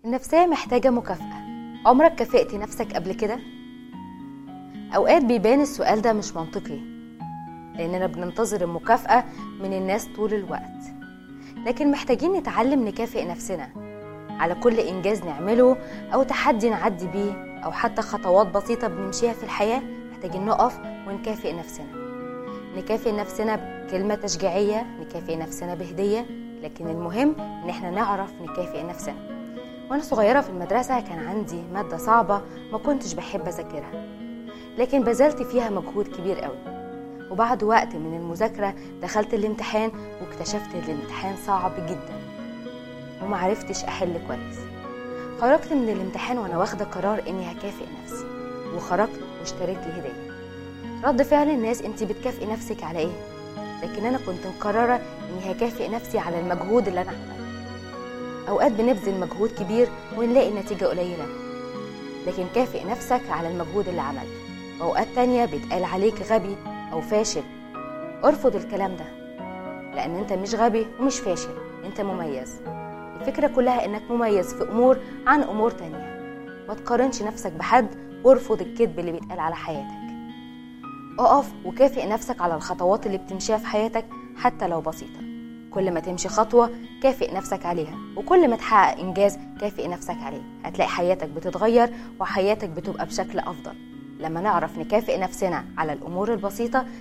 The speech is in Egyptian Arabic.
النفسية محتاجة مكافأة عمرك كافئت نفسك قبل كده؟ أوقات بيبان السؤال ده مش منطقي لأننا بننتظر المكافأة من الناس طول الوقت لكن محتاجين نتعلم نكافئ نفسنا على كل إنجاز نعمله أو تحدي نعدي بيه أو حتى خطوات بسيطة بنمشيها في الحياة محتاجين نقف ونكافئ نفسنا نكافئ نفسنا بكلمة تشجيعية نكافئ نفسنا بهدية لكن المهم إن احنا نعرف نكافئ نفسنا وأنا صغيرة في المدرسة كان عندي مادة صعبة ما كنتش بحب أذاكرها لكن بذلت فيها مجهود كبير قوي وبعد وقت من المذاكرة دخلت الامتحان واكتشفت الامتحان صعب جدا ومعرفتش أحل كويس خرجت من الامتحان وأنا واخدة قرار إني هكافئ نفسي وخرجت واشتريت لي هدية رد فعل الناس انت بتكافئي نفسك على ايه لكن انا كنت مقررة اني هكافئ نفسي على المجهود اللي انا عملته اوقات بنبذل مجهود كبير ونلاقي النتيجة قليلة لكن كافئ نفسك على المجهود اللي عملته واوقات تانية بيتقال عليك غبي او فاشل ارفض الكلام ده لان انت مش غبي ومش فاشل انت مميز الفكرة كلها انك مميز في امور عن امور تانية ما تقارنش نفسك بحد وارفض الكذب اللي بيتقال على حياتك اقف وكافئ نفسك على الخطوات اللي بتمشيها في حياتك حتى لو بسيطة كل ما تمشي خطوة كافئ نفسك عليها وكل ما تحقق إنجاز كافئ نفسك عليه هتلاقي حياتك بتتغير وحياتك بتبقى بشكل أفضل لما نعرف نكافئ نفسنا على الأمور البسيطة